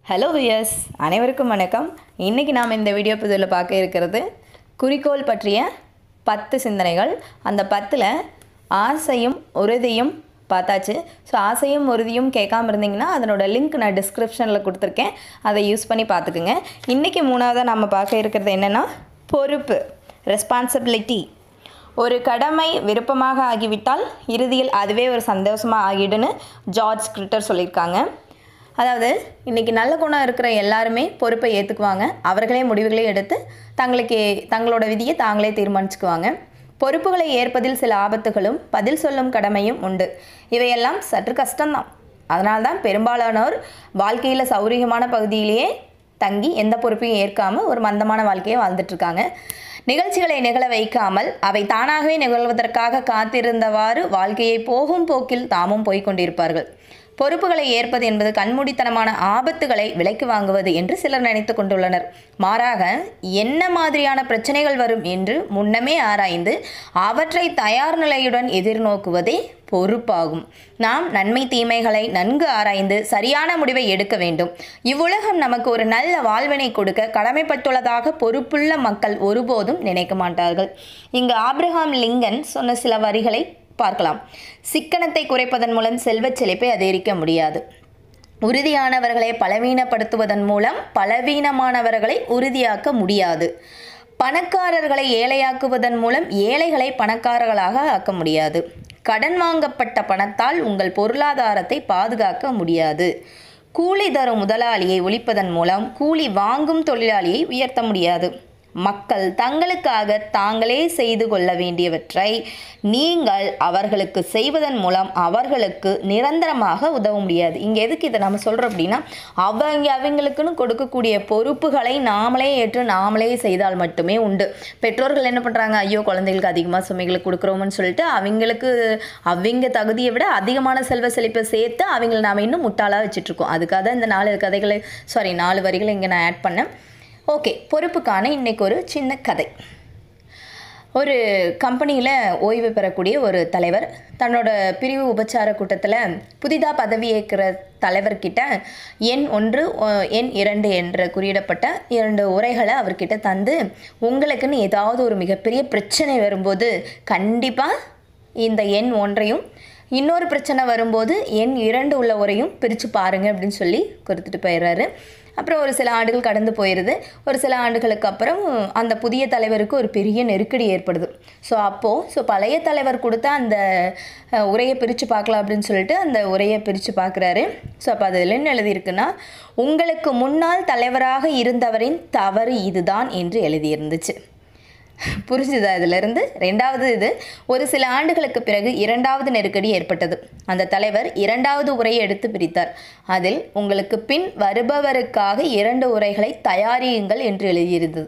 hello wears அனைவருக்கும் வணக்கம் இன்றைக்கி நாம் இந்த வீடியோ பதிவில் பார்க்க இருக்கிறது குறிக்கோள் பற்றிய பத்து சிந்தனைகள் அந்த பத்தில் ஆசையும் உறுதியும் பார்த்தாச்சு ஸோ ஆசையும் உறுதியும் கேட்காம இருந்தீங்கன்னா அதனோட லிங்க் நான் டிஸ்கிரிப்ஷனில் கொடுத்துருக்கேன் அதை யூஸ் பண்ணி பார்த்துக்குங்க இன்றைக்கி மூணாவதாக நம்ம பார்க்க இருக்கிறது என்னென்னா பொறுப்பு ரெஸ்பான்சிபிலிட்டி ஒரு கடமை விருப்பமாக ஆகிவிட்டால் இறுதியில் அதுவே ஒரு சந்தோஷமாக ஆகிடுன்னு ஜார்ஜ் கிரிட்டர் சொல்லியிருக்காங்க அதாவது இன்றைக்கி நல்ல குணம் இருக்கிற எல்லாருமே பொறுப்பை ஏற்றுக்குவாங்க அவர்களே முடிவுகளை எடுத்து தங்களுக்கு தங்களோட விதியை தாங்களே தீர்மானிச்சுக்குவாங்க பொறுப்புகளை ஏற்பதில் சில ஆபத்துகளும் பதில் சொல்லும் கடமையும் உண்டு இவையெல்லாம் சற்று கஷ்டம்தான் அதனால்தான் பெரும்பாலானோர் வாழ்க்கையில் சௌரியமான பகுதியிலேயே தங்கி எந்த பொறுப்பையும் ஏற்காம ஒரு மந்தமான வாழ்க்கையை வாழ்ந்துட்டு இருக்காங்க நிகழ்ச்சிகளை நிகழ வைக்காமல் அவை தானாகவே நிகழ்வதற்காக காத்திருந்தவாறு வாழ்க்கையை போகும் போக்கில் தாமும் போய்க் கொண்டிருப்பார்கள் பொறுப்புகளை ஏற்பது என்பது கண்மூடித்தனமான ஆபத்துகளை விலைக்கு வாங்குவது என்று சிலர் நினைத்து கொண்டுள்ளனர் மாறாக என்ன மாதிரியான பிரச்சனைகள் வரும் என்று முன்னமே ஆராய்ந்து அவற்றை தயார் நிலையுடன் எதிர்நோக்குவதே பொறுப்பாகும் நாம் நன்மை தீமைகளை நன்கு ஆராய்ந்து சரியான முடிவை எடுக்க வேண்டும் இவ்வுலகம் நமக்கு ஒரு நல்ல வாழ்வினை கொடுக்க கடமைப்பட்டுள்ளதாக பொறுப்புள்ள மக்கள் ஒருபோதும் நினைக்க மாட்டார்கள் இங்கு ஆப்ரஹாம் லிங்கன் சொன்ன சில வரிகளை பார்க்கலாம் சிக்கனத்தை குறைப்பதன் மூலம் செல்வச் செழிப்பை அதிகரிக்க முடியாது உறுதியானவர்களை பலவீனப்படுத்துவதன் மூலம் பலவீனமானவர்களை உறுதியாக்க முடியாது பணக்காரர்களை ஏழையாக்குவதன் மூலம் ஏழைகளை பணக்காரர்களாக ஆக்க முடியாது கடன் வாங்கப்பட்ட பணத்தால் உங்கள் பொருளாதாரத்தை பாதுகாக்க முடியாது கூலி தரும் முதலாளியை ஒழிப்பதன் மூலம் கூலி வாங்கும் தொழிலாளியை உயர்த்த முடியாது மக்கள் தங்களுக்காக தாங்களே செய்து கொள்ள வேண்டியவற்றை நீங்கள் அவர்களுக்கு செய்வதன் மூலம் அவர்களுக்கு நிரந்தரமாக உதவ முடியாது இங்கே எதுக்கு இதை நம்ம சொல்கிறோம் அப்படின்னா அவங்க அவங்களுக்குன்னு கொடுக்கக்கூடிய பொறுப்புகளை நாமளே ஏற்று நாமளே செய்தால் மட்டுமே உண்டு பெற்றோர்கள் என்ன பண்ணுறாங்க ஐயோ குழந்தைகளுக்கு அதிகமாக சுமைகளை கொடுக்குறோம்னு சொல்லிட்டு அவங்களுக்கு அவங்க தகுதியை விட அதிகமான செல்வ செழிப்பை சேர்த்து அவங்கள நாம் இன்னும் முட்டாளாக வச்சுட்ருக்கோம் அதுக்காக தான் இந்த நாலு கதைகளை சாரி நாலு வரிகளை இங்கே நான் ஆட் பண்ணேன் ஓகே பொறுப்புக்கான இன்றைக்கி ஒரு சின்ன கதை ஒரு கம்பெனியில் ஓய்வு பெறக்கூடிய ஒரு தலைவர் தன்னோட பிரிவு உபச்சார கூட்டத்தில் புதிதாக பதவியேற்கிற தலைவர்கிட்ட எண் ஒன்று எண் இரண்டு என்று குறியிடப்பட்ட இரண்டு உரைகளை அவர்கிட்ட தந்து உங்களுக்குன்னு ஏதாவது ஒரு மிகப்பெரிய பிரச்சனை வரும்போது கண்டிப்பாக இந்த எண் ஒன்றையும் இன்னொரு பிரச்சனை வரும்போது எண் இரண்டு உள்ள உரையும் பிரித்து பாருங்க அப்படின்னு சொல்லி கொடுத்துட்டு போயிடுறாரு அப்புறம் ஒரு சில ஆண்டுகள் கடந்து போயிடுது ஒரு சில ஆண்டுகளுக்கு அப்புறம் அந்த புதிய தலைவருக்கு ஒரு பெரிய நெருக்கடி ஏற்படுது ஸோ அப்போது ஸோ பழைய தலைவர் கொடுத்த அந்த உரையை பிரித்து பார்க்கலாம் அப்படின்னு சொல்லிட்டு அந்த உரையை பிரித்து பார்க்குறாரு ஸோ அப்போ அதில் என்ன எழுதியிருக்குன்னா உங்களுக்கு முன்னால் தலைவராக இருந்தவரின் தவறு இதுதான் என்று எழுதியிருந்துச்சு புரிஞ்சுதா இதிலிருந்து ரெண்டாவது இது ஒரு சில ஆண்டுகளுக்கு பிறகு இரண்டாவது நெருக்கடி ஏற்பட்டது அந்த தலைவர் இரண்டாவது உரையை எடுத்து பிரித்தார் அதில் உங்களுக்கு பின் வருபவருக்காக இரண்டு உரைகளை தயாரியுங்கள் என்று எழுதியிருந்தது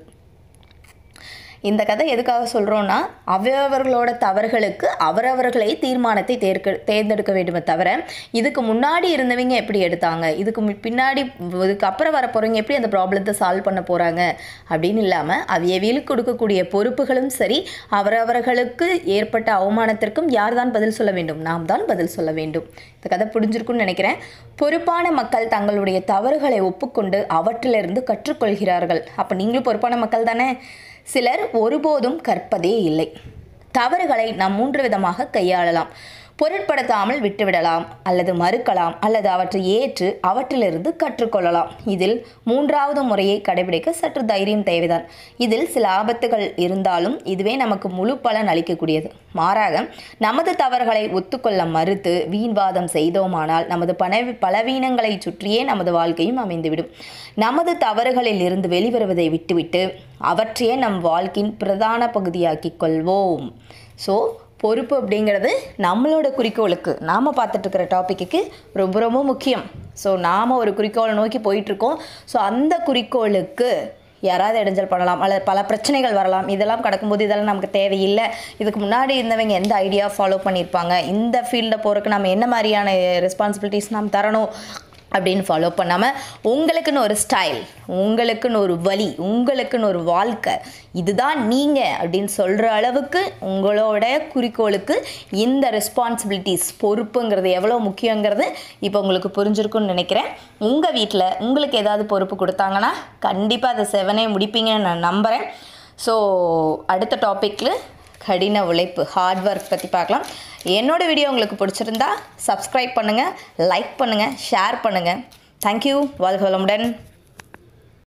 இந்த கதை எதுக்காக சொல்கிறோன்னா அவரவர்களோட தவறுகளுக்கு அவரவர்களே தீர்மானத்தை தேர்க்க தேர்ந்தெடுக்க வேண்டுமே தவிர இதுக்கு முன்னாடி இருந்தவங்க எப்படி எடுத்தாங்க இதுக்கு பின்னாடி இதுக்கு அப்புறம் வர போகிறவங்க எப்படி அந்த ப்ராப்ளத்தை சால்வ் பண்ண போகிறாங்க அப்படின்னு இல்லாமல் அவையவியலுக்கு கொடுக்கக்கூடிய பொறுப்புகளும் சரி அவரவர்களுக்கு ஏற்பட்ட அவமானத்திற்கும் யார் தான் பதில் சொல்ல வேண்டும் நாம் தான் பதில் சொல்ல வேண்டும் இந்த கதை புரிஞ்சிருக்குன்னு நினைக்கிறேன் பொறுப்பான மக்கள் தங்களுடைய தவறுகளை ஒப்புக்கொண்டு அவற்றிலிருந்து கற்றுக்கொள்கிறார்கள் அப்போ நீங்களும் பொறுப்பான மக்கள் தானே சிலர் ஒருபோதும் கற்பதே இல்லை தவறுகளை நாம் மூன்று விதமாக கையாளலாம் பொருட்படுத்தாமல் விட்டுவிடலாம் அல்லது மறுக்கலாம் அல்லது அவற்றை ஏற்று அவற்றிலிருந்து கற்றுக்கொள்ளலாம் இதில் மூன்றாவது முறையை கடைபிடிக்க சற்று தைரியம் தேவைதான் இதில் சில ஆபத்துகள் இருந்தாலும் இதுவே நமக்கு முழு பலன் அளிக்கக்கூடியது மாறாக நமது தவறுகளை ஒத்துக்கொள்ள மறுத்து வீண்வாதம் செய்தோமானால் நமது பண பலவீனங்களை சுற்றியே நமது வாழ்க்கையும் அமைந்துவிடும் நமது தவறுகளில் இருந்து வெளிவருவதை விட்டுவிட்டு அவற்றையே நம் வாழ்க்கையின் பிரதான பகுதியாக்கிக் கொள்வோம் ஸோ பொறுப்பு அப்படிங்கிறது நம்மளோட குறிக்கோளுக்கு நாம் பார்த்துட்ருக்கிற டாப்பிக்கு ரொம்ப ரொம்ப முக்கியம் ஸோ நாம் ஒரு குறிக்கோளை நோக்கி போயிட்டுருக்கோம் ஸோ அந்த குறிக்கோளுக்கு யாராவது இடைஞ்சல் பண்ணலாம் அல்லது பல பிரச்சனைகள் வரலாம் இதெல்லாம் கடக்கும்போது இதெல்லாம் நமக்கு தேவையில்லை இதுக்கு முன்னாடி இருந்தவங்க எந்த ஐடியா ஃபாலோ பண்ணியிருப்பாங்க இந்த ஃபீல்டில் போகிறதுக்கு நம்ம என்ன மாதிரியான ரெஸ்பான்சிபிலிட்டிஸ் நாம் தரணும் அப்படின்னு ஃபாலோ பண்ணாமல் உங்களுக்குன்னு ஒரு ஸ்டைல் உங்களுக்குன்னு ஒரு வழி உங்களுக்குன்னு ஒரு வாழ்க்கை இதுதான் நீங்கள் அப்படின்னு சொல்கிற அளவுக்கு உங்களோட குறிக்கோளுக்கு இந்த ரெஸ்பான்சிபிலிட்டிஸ் பொறுப்புங்கிறது எவ்வளோ முக்கியங்கிறது இப்போ உங்களுக்கு புரிஞ்சிருக்குன்னு நினைக்கிறேன் உங்கள் வீட்டில் உங்களுக்கு ஏதாவது பொறுப்பு கொடுத்தாங்கன்னா கண்டிப்பாக அதை செவனே முடிப்பீங்கன்னு நான் நம்புகிறேன் ஸோ அடுத்த டாப்பிக்கில் கடின உழைப்பு ஹார்ட் ஒர்க் பற்றி பார்க்கலாம் என்னோட வீடியோ உங்களுக்கு பிடிச்சிருந்தா சப்ஸ்கிரைப் பண்ணுங்கள் லைக் பண்ணுங்கள் ஷேர் பண்ணுங்கள் தேங்க்யூ வாழ்க வளமுடன்